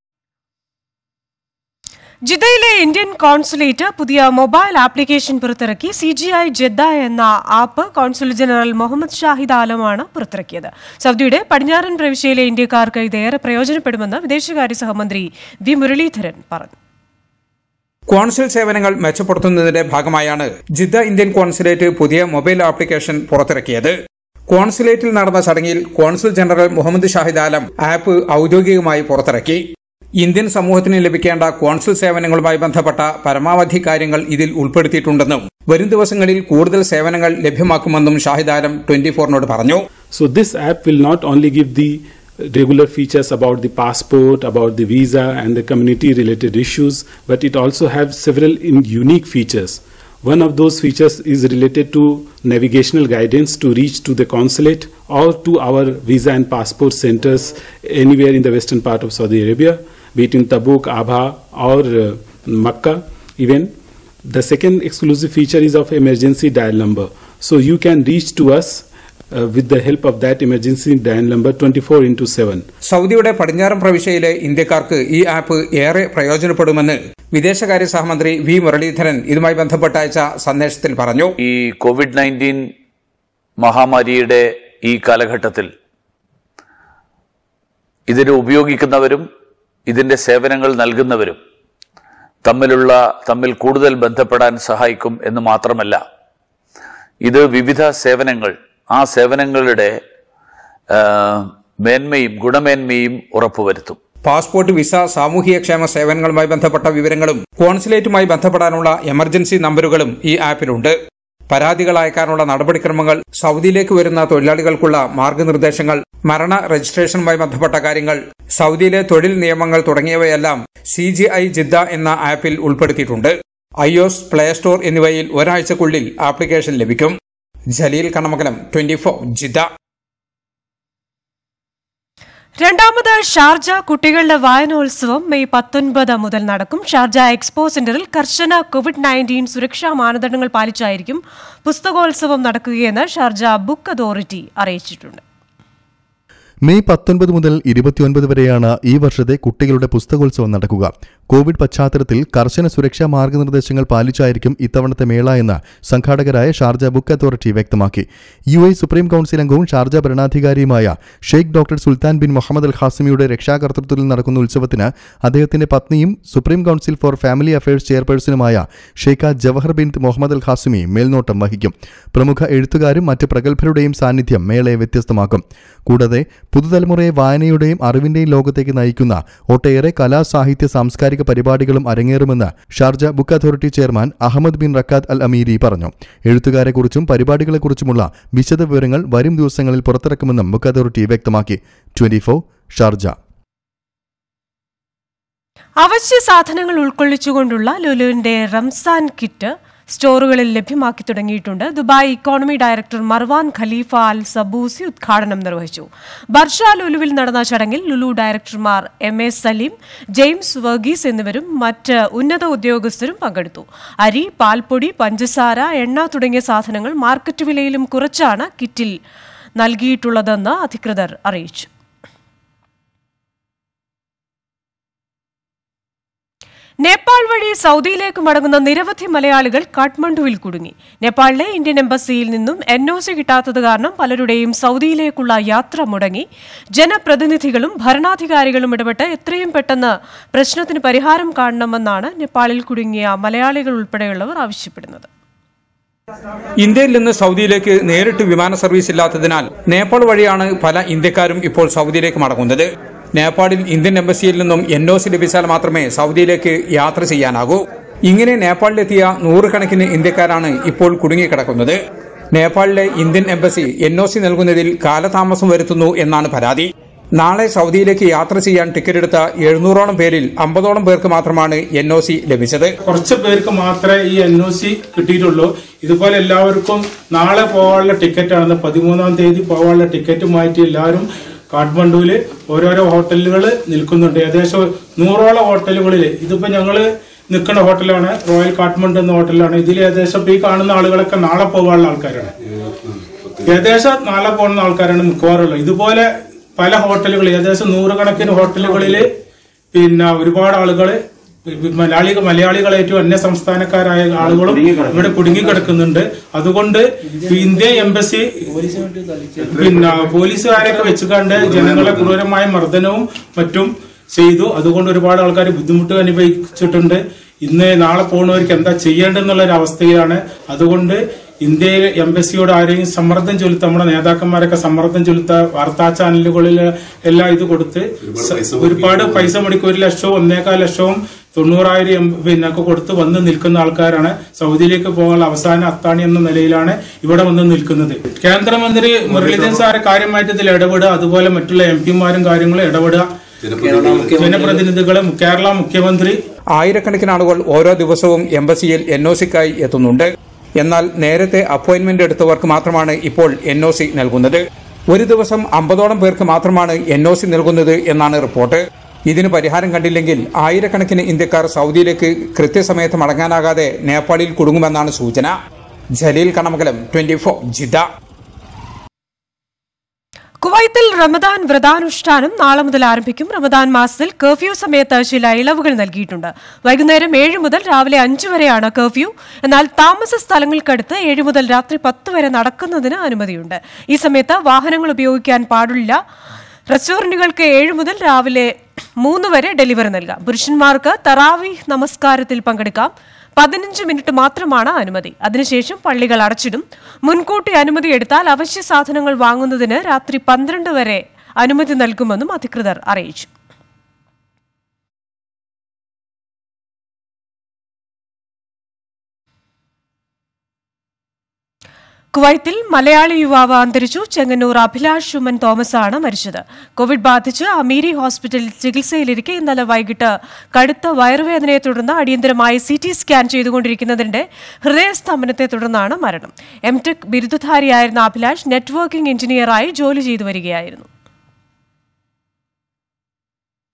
ജിദ്ദയിലെ ഇന്ത്യൻ കോൺസുലേറ്റ് പുതിയ മൊബൈൽ ആപ്ലിക്കേഷൻ പുറത്തിറക്കി സി ജി ഐ ജദ്ദ എന്ന app consul general Mohammed Shahid ആലമാണ് പുറത്തിറക്കിയത് സൗദിയുടെ പടിഞ്ഞാറൻ പ്രവിശ്യയിലെ ഇന്ത്യക്കാർക്ക് ഇത് ഏറെ പ്രയോജനപ്പെടുമെന്ന് വിദേശകാര്യ സഹമന്ത്രി വി മുരളീധരൻ പറഞ്ഞു കോൺസുൽ സേവനങ്ങൾ മെച്ചപ്പെടുത്തുന്നതിന്റെ ഭാഗമായാണ് ജിദ്ദ ഇന്ത്യൻ കോൺസുലേറ്റ് പുതിയ മൊബൈൽ ആപ്ലിക്കേഷൻ പുറത്തിറക്കിയത് കോൺസുലേറ്റിൽ നടന്ന ചടങ്ങിൽ consul general Mohammed Shahid Alam app ഔദ്യോഗികമായി പുറത്തിറക്കി ഇന്ത്യൻ സമൂഹത്തിന് ലഭിക്കേണ്ട കോൺസുൽ സേവനങ്ങളുമായി ബന്ധപ്പെട്ട പരമാവധി കാര്യങ്ങൾ ഇതിൽ ഉൾപ്പെടുത്തിയിട്ടുണ്ടെന്നും വരും ദിവസങ്ങളിൽ കൂടുതൽ സേവനങ്ങൾ ലഭ്യമാക്കുമെന്നും ഷാഹിദ് ആലം ട്വന്റി ഫോറിനോട് പറഞ്ഞു So this app will not only give the regular features about the passport, about the visa and the community related issues, but it also has several in- unique features. One of those features is related to navigational guidance to reach to the consulate or to our visa and passport centers anywhere in the western part of Saudi Arabia, be it in Tabuk, Abha or uh, Makkah even. The second exclusive feature is of emergency dial number. So you can reach to us uh, with the help of that emergency dial number 24 into 7. സൗദിയുടെ പടിഞ്ഞാറൻ പ്രവിശ്യയിലെ ഇന്ത്യക്കാർക്ക് ഈ ആപ്പ് ഏറെ പ്രയോജനപ്പെടുമെന്ന് വിദേശകാര്യ സഹമന്ത്രി വി മുരളീധരൻ ഇതുമായി ബന്ധപ്പെട്ട് അയച്ച സന്ദേശത്തിൽ പറഞ്ഞു ഈ കോവിഡ് നയൻറ്റീൻ മഹാമാരിയുടെ ഈ കാലഘട്ടത്തിൽ ഇതിനെ ഉപയോഗിക്കുന്നവരും ഇതിന്റെ സേവനങ്ങൾ നൽകുന്നവരും തമ്മിലുള്ള തമ്മിൽ കൂടുതൽ ബന്ധപ്പെടാൻ സഹായിക്കും എന്ന് മാത്രമല്ല ഇത് വിവിധ സേവനങ്ങൾ ആ സേവനങ്ങളുടെ ആ, മേന്മയും ഗുണമേന്മയും ഉറപ്പുവരുത്തും പാസ്പോർട്ട് വിസ സാമൂഹികക്ഷേമ സേവനങ്ങളുമായി ബന്ധപ്പെട്ട വിവരങ്ങളും കോൺസുലേറ്റുമായി ബന്ധപ്പെടാനുള്ള എമർജൻസി നമ്പറുകളും ഈ ആപ്പിലുണ്ട് പരാതികൾ അയക്കാനുള്ള നടപടിക്രമങ്ങൾ സൗദിയിലേക്ക് വരുന്ന തൊഴിലാളികൾക്കുള്ള മാർഗനിർദ്ദേശങ്ങൾ മരണ രജിസ്ട്രേഷനുമായി ബന്ധപ്പെട്ട കാര്യങ്ങൾ സൗദിയിലെ തൊഴിൽ നിയമങ്ങൾ തുടങ്ങിയവയെല്ലാം സി ജി ഐ ജിദ്ദ എന്ന ആപ്പിൽ ഉൾപ്പെടുത്തിയിട്ടുണ്ട് ഐഒസ് പ്ലേ സ്റ്റോർ എന്നിവയിൽ ഒരാഴ്ചക്കുള്ളിൽ ആപ്ലിക്കേഷൻ ലഭിക്കും Jaleel Kannamangalam twenty four Jeddah രണ്ടാമത് ഷാർജ കുട്ടികളുടെ വായനോത്സവം മെയ് പത്തൊൻപത് മുതൽ നടക്കും ഷാർജ എക്സ്പോ സെന്ററിൽ കർശന കോവിഡ് നയൻറ്റീൻ സുരക്ഷാ മാനദണ്ഡങ്ങൾ പാലിച്ചായിരിക്കും പുസ്തകോത്സവം നടക്കുകയെന്ന് ഷാർജ ബുക്ക് അതോറിറ്റി അറിയിച്ചിട്ടുണ്ട് മെയ് പത്തൊൻപത് മുതൽ ഇരുപത്തിയൊൻപത് വരെയാണ് ഈ വർഷത്തെ കുട്ടികളുടെ പുസ്തകോത്സവം നടക്കുക കോവിഡ് പശ്ചാത്തലത്തിൽ കർശന സുരക്ഷാ മാർഗനിർദ്ദേശങ്ങൾ പാലിച്ചായിരിക്കും ഇത്തവണത്തെ മേള എന്ന് സംഘാടകരായ ഷാർജ ബുക്ക് അതോറിറ്റി വ്യക്തമാക്കി യു എ സുപ്രീം കൌൺസിൽ അംഗവും ഷാർജ ഭരണാധികാരിയുമായ Sheikh doctor Sultan bin Mohammed Al ഹാസിമിയുടെ രക്ഷാകർതൃത്വത്തിൽ നടക്കുന്ന ഉത്സവത്തിന് അദ്ദേഹത്തിന്റെ പത്നിയും supreme council for family affairs ചെയർപേഴ്സണുമായ Sheikha Jawaher bin Mohammed Al Qasimi മേൽനോട്ടം വഹിക്കും പ്രമുഖ എഴുത്തുകാരും മറ്റ് പ്രഗത്ഭരുടെയും സാന്നിധ്യം മേളയെ വ്യത്യസ്തമാക്കും കൂടാതെ പുതുതലമുറയെ വായനയുടെയും അറിവിന്റെയും ലോകത്തേക്ക് നയിക്കുന്ന ഒട്ടേറെ കലാ സാഹിത്യ സാംസ്കാരിക പരിപാടികളും അരങ്ങേറുമെന്ന് Sharjah book authority chairman Ahmed bin Rakkad Al Amiri പറഞ്ഞു എഴുത്തുകാരെക്കുറിച്ചും പരിപാടികളെക്കുറിച്ചുമുള്ള വിശദ വിവരങ്ങൾ വരും ദിവസങ്ങളിൽ പുറത്തിറക്കുമെന്നും ബുക്ക് അതോറിറ്റി വ്യക്തമാക്കി ട്വന്റി ഷാർജ അവശ്യ സാധനങ്ങൾ ഉൾക്കൊള്ളിച്ചുകൊണ്ടുള്ള ലുലുവിന്റെ റംസാൻ കിറ്റ് സ്റ്റോറുകളിൽ ലഭ്യമാക്കി തുടങ്ങിയിട്ടുണ്ട് Dubai economy director Marwan Khalifa Al Saboosi ഉദ്ഘാടനം നിർവഹിച്ചു ബർഷ ലുലുവിൽ നടന്ന ചടങ്ങിൽ ലുലു ഡയറക്ടർമാർ എം എ സലീം ജെയിംസ് വർഗീസ് എന്നിവരും മറ്റ് ഉന്നത ഉദ്യോഗസ്ഥരും പങ്കെടുത്തു അരി പാൽപ്പൊടി പഞ്ചസാര എണ്ണ തുടങ്ങിയ സാധനങ്ങൾ മാർക്കറ്റ് വിലയിലും കുറച്ചാണ് കിറ്റിൽ നൽകിയിട്ടുള്ളതെന്ന് അധികൃതർ അറിയിച്ചു നേപ്പാൾ വഴി സൗദിയിലേക്ക് മടങ്ങുന്ന നിരവധി മലയാളികൾ കാഠ്മണ്ഡുവിൽ കുടുങ്ങി നേപ്പാളിലെ ഇന്ത്യൻ എംബസിയിൽ നിന്നും എൻ ഒ സി കിട്ടാത്തത് കാരണം പലരുടെയും സൗദിയിലേക്കുള്ള യാത്ര മുടങ്ങി ജനപ്രതിനിധികളും ഭരണാധികാരികളും ഇടപെട്ട് എത്രയും പെട്ടെന്ന് പ്രശ്നത്തിന് പരിഹാരം കാണണമെന്നാണ് നേപ്പാളിൽ കുടുങ്ങിയ മലയാളികൾ ഉൾപ്പെടെയുള്ളവർ ആവശ്യപ്പെടുന്നത് ഇന്ത്യയിൽ നിന്ന് സൗദിയിലേക്ക് നേരിട്ട് വിമാന സർവീസ് ഇല്ലാത്തതിനാൽ നേപ്പാൾ വഴിയാണ് പല ഇന്ത്യക്കാരും ഇപ്പോൾ സൗദിയിലേക്ക് മടങ്ങുന്നത് നേപ്പാളിൽ ഇന്ത്യൻ എംബസിയിൽ നിന്നും എൻ ഒ സി ലഭിച്ചാൽ മാത്രമേ സൗദിയിലേക്ക് യാത്ര ചെയ്യാനാകൂ ഇങ്ങനെ നേപ്പാളിലെത്തിയ നൂറുകണക്കിന് ഇന്ത്യക്കാരാണ് ഇപ്പോൾ കുടുങ്ങിക്കിടക്കുന്നത് നേപ്പാളിലെ Indian embassy N O C നൽകുന്നതിൽ കാലതാമസം വരുത്തുന്നു എന്നാണ് പരാതി നാളെ സൗദിയിലേക്ക് യാത്ര ചെയ്യാൻ ടിക്കറ്റ് എടുത്ത എഴുന്നൂറോളം പേരിൽ അമ്പതോളം പേർക്ക് മാത്രമാണ് എൻ ഒ സി ലഭിച്ചത് കുറച്ച് പേർക്ക് മാത്രമേ ഈ എൻ ഒ സി കിട്ടിയിട്ടുള്ളൂ ഇതുപോലെ എല്ലാവർക്കും നാളെ പോകാനുള്ള ടിക്കറ്റ് ആണെന്ന് പതിമൂന്നാം തീയതി പോകാനുള്ള ടിക്കറ്റുമായിട്ട് എല്ലാവരും കാഠ്മണ്ഡുവിൽ ഓരോരോ ഹോട്ടലുകൾ നിൽക്കുന്നുണ്ട് ഏകദേശം നൂറോളം ഹോട്ടലുകളിൽ ഇതിപ്പോ ഞങ്ങള് നിൽക്കുന്ന ഹോട്ടലാണ് റോയൽ കാഠ്മണ്ഡു എന്ന ഹോട്ടലാണ് ഇതിൽ ഏകദേശം ഇപ്പൊ ഈ കാണുന്ന ആളുകളൊക്കെ നാളെ പോകാനുള്ള ആൾക്കാരാണ് ഏകദേശം നാളെ പോകുന്ന ആൾക്കാരാണ് മിക്കവാറുള്ളത് ഇതുപോലെ പല ഹോട്ടലുകൾ ഏകദേശം നൂറുകണക്കിന് ഹോട്ടലുകളിൽ പിന്നെ ഒരുപാട് ആളുകള് മലയാളി മലയാളികളേറ്റവും അന്യ സംസ്ഥാനക്കാരായ ആളുകളും ഇവിടെ കുടുങ്ങിക്കിടക്കുന്നുണ്ട് അതുകൊണ്ട് ഇന്ത്യൻ എംബസി പിന്നെ പോലീസുകാരെയൊക്കെ വെച്ചുകൊണ്ട് ജനങ്ങളെ ക്രൂരമായ മർദ്ദനവും മറ്റും ചെയ്തു അതുകൊണ്ട് ഒരുപാട് ആൾക്കാർ ബുദ്ധിമുട്ട് അനുഭവിച്ചിട്ടുണ്ട് ഇന്ന് നാളെ പോകുന്നവർക്ക് എന്താ ചെയ്യേണ്ടെന്നുള്ള ഒരു അവസ്ഥയിലാണ് അതുകൊണ്ട് ഇന്ത്യയിലെ എംബസിയോട് ആരെയും സമ്മർദ്ദം ചെലുത്ത നമ്മുടെ നേതാക്കന്മാരൊക്കെ സമ്മർദ്ദം ചെലുത്ത വാർത്താ ചാനലുകളിൽ എല്ലാം ഇത് കൊടുത്ത് സ- ഒരുപാട് പൈസ മുടക്കി ഒരു ലക്ഷവും ഒന്നേകാൽ ലക്ഷവും തൊണ്ണൂറായിരം എം- പിന്നെ ഒക്കെ കൊടുത്ത് വന്ന് നിൽക്കുന്ന ആൾക്കാരാണ് സൗദിയിലേക്ക് പോകാനുള്ള അവസാന അത്താണി എന്ന നിലയിലാണ് ഇവിടെ വന്ന് നിൽക്കുന്നത് കേന്ദ്രമന്ത്രി മുരളീധരൻ സാറ് കാര്യമായിട്ട് ഇതിൽ ഇടപെടുക അതുപോലെ മറ്റുള്ള എം പിമാരും കാര്യങ്ങളും ഇടപെടുക ജനപ്രതിനിധികളെ കേരള മുഖ്യമന്ത്രി ആയിരക്കണക്കിന് ആളുകൾ ഓരോ ദിവസവും എംബസിയിൽ എൻ ഒ സിക്കായി എത്തുന്നുണ്ട് എന്നാൽ നേരത്തെ അപ്പോയിന്റ്മെന്റ് എടുത്തവർക്ക് മാത്രമാണ് ഇപ്പോൾ എൻ ഒ സി നൽകുന്നത് ഒരു ദിവസം അമ്പതോളം പേർക്ക് മാത്രമാണ് എൻ ഒ സി നൽകുന്നത് എന്നാണ് റിപ്പോർട്ട് ഇതിന് പരിഹാരം കണ്ടില്ലെങ്കിൽ ആയിരക്കണക്കിന് ഇന്ത്യക്കാർ സൗദിയിലേക്ക് കൃത്യസമയത്ത് മടങ്ങാനാകാതെ നേപ്പാളിൽ കുടുങ്ങുമെന്നാണ് സൂചന Jaleel Kannamangalam twenty four Jeddah കുവൈത്തിൽ റമദാൻ വ്രതാനുഷ്ഠാനം നാളെ മുതൽ ആരംഭിക്കും റമദാൻ മാസത്തിൽ കർഫ്യൂ സമയത്ത് ചില ഇളവുകൾ നൽകിയിട്ടുണ്ട് വൈകുന്നേരം ഏഴ് മുതൽ രാവിലെ അഞ്ച് വരെയാണ് കർഫ്യൂ എന്നാൽ താമസ സ്ഥലങ്ങൾക്കടുത്ത് ഏഴ് മുതൽ രാത്രി പത്ത് വരെ നടക്കുന്നതിന് അനുമതിയുണ്ട് ഈ സമയത്ത് വാഹനങ്ങൾ ഉപയോഗിക്കാൻ പാടില്ല റെസ്റ്റോറന്റുകൾക്ക് ഏഴ് മുതൽ രാവിലെ മൂന്ന് വരെ ഡെലിവറി നൽകാം പുരുഷന്മാർക്ക് തറാവി നമസ്കാരത്തിൽ പങ്കെടുക്കാം പതിനഞ്ച് മിനിറ്റ് മാത്രമാണ് അനുമതി അതിനുശേഷം പള്ളികൾ അടച്ചിടും മുൻകൂട്ടി അനുമതി എടുത്താൽ അവശ്യ സാധനങ്ങൾ വാങ്ങുന്നതിന് രാത്രി പന്ത്രണ്ട് വരെ അനുമതി നൽകുമെന്നും അധികൃതർ അറിയിച്ചു കുവൈത്തിൽ മലയാളി യുവാവ് അന്തരിച്ചു ചെങ്ങന്നൂർ അഭിലാഷ് ഉമ്മൻ തോമസ് ആണ് മരിച്ചത് കോവിഡ് ബാധിച്ച് അമീരി ഹോസ്പിറ്റലിൽ ചികിത്സയിലിരിക്കെ ഇന്നലെ വൈകിട്ട് കടുത്ത വയറുവേദനയെ തുടർന്ന് അടിയന്തരമായി സി ടി സ്കാൻ ചെയ്തുകൊണ്ടിരിക്കുന്നതിന്റെ ഹൃദയസ്തംഭനത്തെ തുടർന്നാണ് മരണം എം ടെക് ബിരുദധാരിയായിരുന്ന അഭിലാഷ് നെറ്റ്വർക്കിംഗ് എഞ്ചിനീയറായി ജോലി ചെയ്തു വരികയായിരുന്നു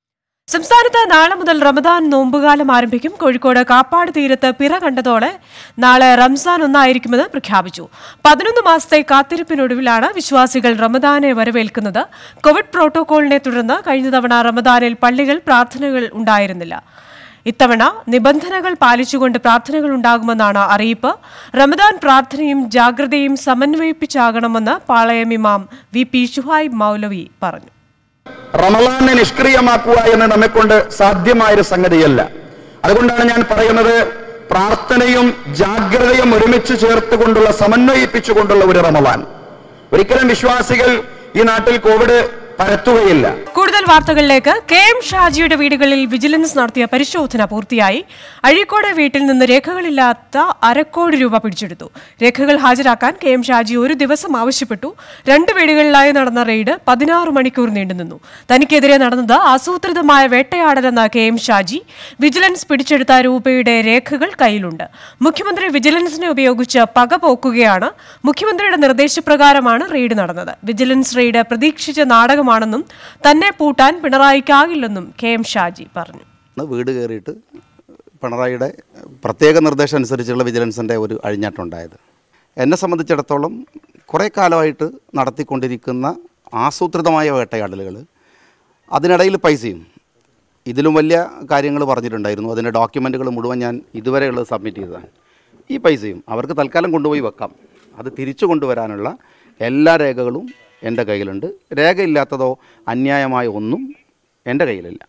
സംസ്ഥാനത്ത് നാളെ മുതൽ റമദാൻ നോമ്പുകാലം ആരംഭിക്കും കോഴിക്കോട് കാപ്പാട് തീരത്ത് പിറ കണ്ടതോടെ നാളെ റംസാൻ ഒന്നായിരിക്കുമെന്ന് പ്രഖ്യാപിച്ചു പതിനൊന്ന് മാസത്തെ കാത്തിരിപ്പിനൊടുവിലാണ് വിശ്വാസികൾ റമദാനെ വരവേൽക്കുന്നത് കോവിഡ് പ്രോട്ടോകോളിനെ തുടർന്ന് കഴിഞ്ഞ തവണ റമദാനിൽ പള്ളികൾ പ്രാർത്ഥനകൾ ഉണ്ടായിരുന്നില്ല ഇത്തവണ നിബന്ധനകൾ പാലിച്ചുകൊണ്ട് പ്രാർത്ഥനകൾ ഉണ്ടാകുമെന്നാണ് അറിയിപ്പ് റമദാൻ പ്രാർത്ഥനയും ജാഗ്രതയും സമന്വയിപ്പിച്ചാകണമെന്ന് പാളയം ഇമാം വി പി ഷുഹൈബ് മൗലവി പറഞ്ഞു റമലാനെ നിഷ്ക്രിയമാക്കുക എന്ന് നമ്മെക്കൊണ്ട് സാധ്യമായൊരു സംഗതിയല്ല അതുകൊണ്ടാണ് ഞാൻ പറയുന്നത് പ്രാർത്ഥനയും ജാഗ്രതയും ഒരുമിച്ച് ചേർത്തുകൊണ്ടുള്ള സമന്വയിപ്പിച്ചുകൊണ്ടുള്ള ഒരു റമലാൻ ഒരിക്കലും വിശ്വാസികൾ ഈ നാട്ടിൽ കോവിഡ് പരത്തുകയില്ല കൂടുതൽ വാർത്തകളിലേക്ക് കെ എം ഷാജിയുടെ വീടുകളിൽ വിജിലൻസ് നടത്തിയ പരിശോധന പൂർത്തിയായി അഴീക്കോട് വീട്ടിൽ നിന്ന് രേഖകളില്ലാത്ത അരക്കോടി രൂപ പിടിച്ചെടുത്തു രേഖകൾ ഹാജരാക്കാൻ കെ എം ഷാജി ഒരു ദിവസം ആവശ്യപ്പെട്ടു രണ്ട് വീടുകളിലായി നടന്ന റെയ്ഡ് പതിനാറ് മണിക്കൂർ നീണ്ടുനിന്നു തനിക്കെതിരെ നടന്നത് ആസൂത്രിതമായ വേട്ടയാടലെന്ന കെ എം ഷാജി വിജിലൻസ് പിടിച്ചെടുത്ത രൂപയുടെ രേഖകൾ കയ്യിലുണ്ട് മുഖ്യമന്ത്രി വിജിലൻസിനെ ഉപയോഗിച്ച് പക പോക്കുകയാണ് മുഖ്യമന്ത്രിയുടെ നിർദ്ദേശപ്രകാരമാണ് റെയ്ഡ് നടന്നത് വിജിലൻസ് റെയ്ഡ് പ്രതീക്ഷിച്ച നാടകമാണെന്നും തന്നെ പൂട്ടാൻ പിണറായിക്കാകില്ലെന്നും കെ എം ഷാജി പറഞ്ഞു വീട് കയറിയിട്ട് പിണറായിയുടെ പ്രത്യേക നിർദ്ദേശം അനുസരിച്ചുള്ള വിജിലൻസിൻ്റെ ഒരു അഴിഞ്ഞാട്ടുണ്ടായത് എന്നെ സംബന്ധിച്ചിടത്തോളം കുറേ കാലമായിട്ട് നടത്തിക്കൊണ്ടിരിക്കുന്ന ആസൂത്രിതമായ വേട്ടയാടലുകൾ അതിനിടയിൽ പൈസയും ഇതിലും വലിയ കാര്യങ്ങൾ പറഞ്ഞിട്ടുണ്ടായിരുന്നു അതിൻ്റെ ഡോക്യുമെൻറ്റുകൾ മുഴുവൻ ഞാൻ ഇതുവരെയുള്ളത് സബ്മിറ്റ് ചെയ്തതാണ് ഈ പൈസയും അവർക്ക് തൽക്കാലം കൊണ്ടുപോയി വെക്കാം അത് തിരിച്ചു കൊണ്ടുവരാനുള്ള എല്ലാ രേഖകളും എൻ്റെ കയ്യിലുണ്ട് രേഖയില്ലാത്തതോ അന്യായമായ ഒന്നും എൻ്റെ കയ്യിലില്ല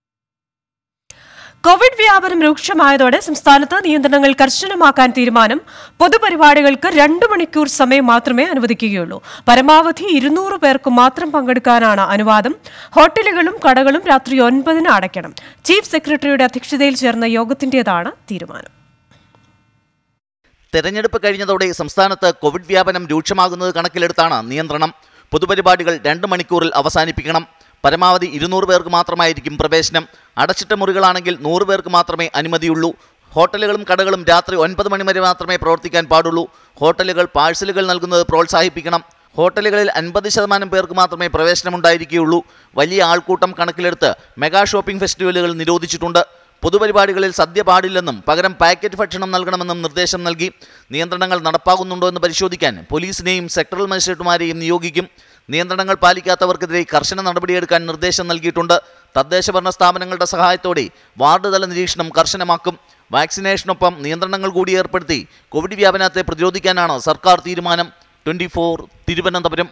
കോവിഡ് വ്യാപനം രൂക്ഷമായതോടെ സംസ്ഥാനത്ത് നിയന്ത്രണങ്ങൾ കർശനമാക്കാൻ തീരുമാനം പൊതുപരിപാടികൾക്ക് രണ്ടു മണിക്കൂർ സമയം മാത്രമേ അനുവദിക്കുകയുള്ളൂ പരമാവധി ഇരുന്നൂറ് പേർക്ക് മാത്രം പങ്കെടുക്കാനാണ് അനുവാദം ഹോട്ടലുകളും കടകളും രാത്രി ഒൻപതിന് അടയ്ക്കണം ചീഫ് സെക്രട്ടറിയുടെ അധ്യക്ഷതയിൽ ചേർന്ന യോഗത്തിന്റേതാണ് തീരുമാനം തെരഞ്ഞെടുപ്പ് കഴിഞ്ഞതോടെ സംസ്ഥാനത്ത് കോവിഡ് വ്യാപനം രൂക്ഷമാകുന്നത് കണക്കിലെടുത്താണ് നിയന്ത്രണം പൊതുപരിപാടികൾ രണ്ട് മണിക്കൂറിൽ അവസാനിപ്പിക്കണം പരമാവധി ഇരുന്നൂറ് പേർക്ക് മാത്രമായിരിക്കും പ്രവേശനം അടച്ചിട്ട മുറികളാണെങ്കിൽ നൂറ് പേർക്ക് മാത്രമേ അനുമതിയുള്ളൂ ഹോട്ടലുകളും കടകളും രാത്രി ഒൻപത് മണി വരെ മാത്രമേ പ്രവർത്തിക്കാൻ പാടുള്ളൂ ഹോട്ടലുകൾ പാഴ്സലുകൾ നൽകുന്നത് പ്രോത്സാഹിപ്പിക്കണം ഹോട്ടലുകളിൽ അൻപത് ശതമാനം പേർക്ക് മാത്രമേ പ്രവേശനമുണ്ടായിരിക്കുകയുള്ളൂ വലിയ ആൾക്കൂട്ടം കണക്കിലെടുത്ത് മെഗാ ഷോപ്പിംഗ് ഫെസ്റ്റിവലുകൾ നിരോധിച്ചിട്ടുണ്ട് പൊതുപരിപാടികളിൽ സദ്യ പാടില്ലെന്നും പകരം പാക്കറ്റ് ഭക്ഷണം നൽകണമെന്നും നിർദ്ദേശം നൽകി നിയന്ത്രണങ്ങൾ നടപ്പാകുന്നുണ്ടോ എന്ന് പരിശോധിക്കാൻ പോലീസിനെയും സെക്ടറൽ മജിസ്ട്രേറ്റുമാരെയും നിയോഗിക്കും നിയന്ത്രണങ്ങൾ പാലിക്കാത്തവർക്കെതിരെ കർശന നടപടിയെടുക്കാൻ നിർദ്ദേശം നൽകിയിട്ടുണ്ട് തദ്ദേശഭരണ സ്ഥാപനങ്ങളുടെ സഹായത്തോടെ വാർഡ് തല നിരീക്ഷണം കർശനമാക്കും വാക്സിനേഷനൊപ്പം നിയന്ത്രണങ്ങൾ കൂടി ഏർപ്പെടുത്തി കോവിഡ് വ്യാപനത്തെ പ്രതിരോധിക്കാനാണ് സർക്കാർ തീരുമാനം ട്വന്റി തിരുവനന്തപുരം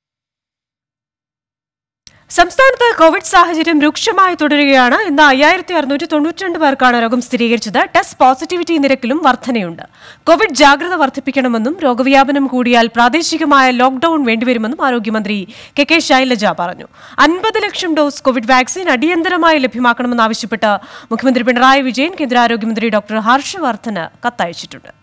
സംസ്ഥാനത്ത് കോവിഡ് സാഹചര്യം രൂക്ഷമായി തുടരുകയാണ് ഇന്ന് അയ്യായിരത്തി അറുന്നൂറ്റി തൊണ്ണൂറ്റിരണ്ട് പേർക്കാണ് രോഗം സ്ഥിരീകരിച്ചത് ടെസ്റ്റ് പോസിറ്റിവിറ്റി നിരക്കിലും വർധനയുണ്ട് കോവിഡ് ജാഗ്രത വർദ്ധിപ്പിക്കണമെന്നും രോഗവ്യാപനം കൂടിയാൽ പ്രാദേശികമായ ലോക്ഡൌൺ വേണ്ടിവരുമെന്നും ആരോഗ്യമന്ത്രി കെ കെ ശൈലജ പറഞ്ഞു അൻപത് ലക്ഷം ഡോസ് കോവിഡ് വാക്സിൻ അടിയന്തരമായി ലഭ്യമാക്കണമെന്നാവശ്യപ്പെട്ട് മുഖ്യമന്ത്രി പിണറായി വിജയൻ കേന്ദ്ര ആരോഗ്യമന്ത്രി ഡോക്ടർ ഹർഷവർദ്ധന് കത്തയച്ചിട്ടുണ്ട്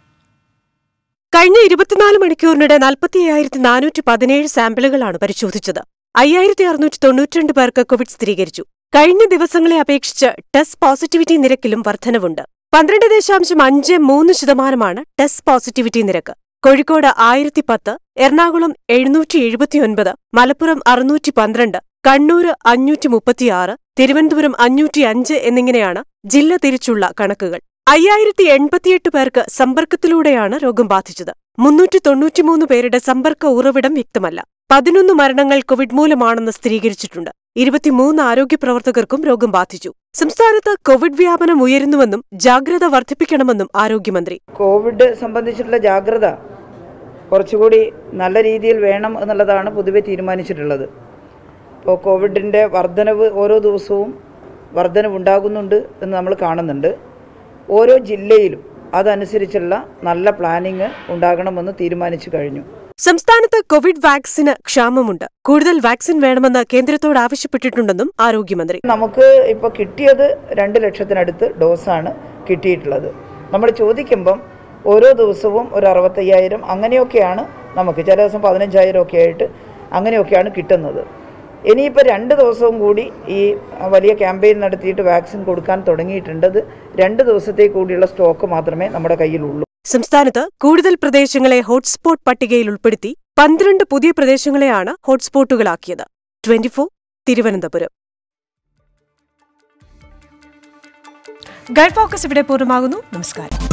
കഴിഞ്ഞ ഇരുപത്തിനാല് മണിക്കൂറിനിടെ നാൽപ്പത്തി അയ്യായിരത്തി നാനൂറ്റി പതിനേഴ് സാമ്പിളുകളാണ് പരിശോധിച്ചത് അയ്യായിരത്തി അറുന്നൂറ്റി തൊണ്ണൂറ്റിരണ്ട് പേർക്ക് കോവിഡ് സ്ഥിരീകരിച്ചു കഴിഞ്ഞ ദിവസങ്ങളെ അപേക്ഷിച്ച് ടെസ്റ്റ് പോസിറ്റിവിറ്റി നിരക്കിലും വർധനവുണ്ട് പന്ത്രണ്ട് ദശാംശം അഞ്ച് മൂന്ന് ശതമാനമാണ് ടെസ്റ്റ് പോസിറ്റിവിറ്റി നിരക്ക് കോഴിക്കോട് ആയിരത്തി പത്ത് എറണാകുളം എഴുന്നൂറ്റി എഴുപത്തിയൊൻപത് മലപ്പുറം അറുന്നൂറ്റി പന്ത്രണ്ട് കണ്ണൂര് അഞ്ഞൂറ്റി മുപ്പത്തിയാറ് തിരുവനന്തപുരം അഞ്ഞൂറ്റി അഞ്ച് എന്നിങ്ങനെയാണ് ജില്ല തിരിച്ചുള്ള കണക്കുകൾ അയ്യായിരത്തി എൺപത്തിയെട്ട് പേർക്ക് സമ്പർക്കത്തിലൂടെയാണ് രോഗം ബാധിച്ചത് മുന്നൂറ്റി തൊണ്ണൂറ്റിമൂന്ന് പേരുടെ സമ്പർക്ക ഉറവിടം വ്യക്തമല്ല പതിനൊന്ന് മരണങ്ങൾ കോവിഡ് മൂലമാണെന്ന് സ്ഥിരീകരിച്ചിട്ടുണ്ട് ഇരുപത്തിമൂന്ന് ആരോഗ്യ പ്രവർത്തകർക്കും രോഗം ബാധിച്ചു സംസ്ഥാനത്ത് കോവിഡ് വ്യാപനം ഉയരുന്നുവെന്നും ജാഗ്രത വർദ്ധിപ്പിക്കണമെന്നും ആരോഗ്യമന്ത്രി കോവിഡ് സംബന്ധിച്ചിട്ടുള്ള ജാഗ്രത കുറച്ചുകൂടി നല്ല രീതിയിൽ വേണം എന്നുള്ളതാണ് പൊതുവെ തീരുമാനിച്ചിട്ടുള്ളത് ഇപ്പോൾ കോവിഡിൻ്റെ വർധനവ് ഓരോ ദിവസവും വർധനവ് ഉണ്ടാകുന്നുണ്ട് എന്ന് നമ്മൾ കാണുന്നുണ്ട് ഓരോ ജില്ലയിലും അതനുസരിച്ചുള്ള നല്ല പ്ലാനിങ് ഉണ്ടാകണമെന്ന് തീരുമാനിച്ചു കഴിഞ്ഞു സംസ്ഥാനത്ത് കോവിഡ് വാക്സിന് ക്ഷാമമുണ്ട് കൂടുതൽ വാക്സിൻ വേണമെന്ന് കേന്ദ്രത്തോട് ആവശ്യപ്പെട്ടിട്ടുണ്ടെന്നും ആരോഗ്യമന്ത്രി നമുക്ക് ഇപ്പോൾ കിട്ടിയത് രണ്ട് ലക്ഷത്തിനടുത്ത് ഡോസാണ് കിട്ടിയിട്ടുള്ളത് നമ്മൾ ചോദിക്കുമ്പം ഓരോ ദിവസവും ഒരു അറുപത്തയ്യായിരം അങ്ങനെയൊക്കെയാണ് നമുക്ക് ചില ദിവസം പതിനഞ്ചായിരം ഒക്കെ ആയിട്ട് അങ്ങനെയൊക്കെയാണ് കിട്ടുന്നത് ഇനിയിപ്പോൾ രണ്ട് ദിവസവും കൂടി ഈ വലിയ ക്യാമ്പയിൻ നടത്തിയിട്ട് വാക്സിൻ കൊടുക്കാൻ തുടങ്ങിയിട്ടുണ്ടത് രണ്ട് ദിവസത്തേക്ക് കൂടിയുള്ള സ്റ്റോക്ക് മാത്രമേ നമ്മുടെ കയ്യിലുള്ളൂ സംസ്ഥാനത്ത് കൂടുതൽ പ്രദേശങ്ങളെ ഹോട്ട്സ്പോട്ട് പട്ടികയിൽ ഉൾപ്പെടുത്തി പന്ത്രണ്ട് പുതിയ പ്രദേശങ്ങളെയാണ് ഹോട്ട്സ്പോട്ടുകളാക്കിയത് ട്വന്റിഫോർ തിരുവനന്തപുരം ഗൾഫ് ഫോക്കസ് ഇവിടെ പൂർണ്ണമാകുന്നു നമസ്കാരം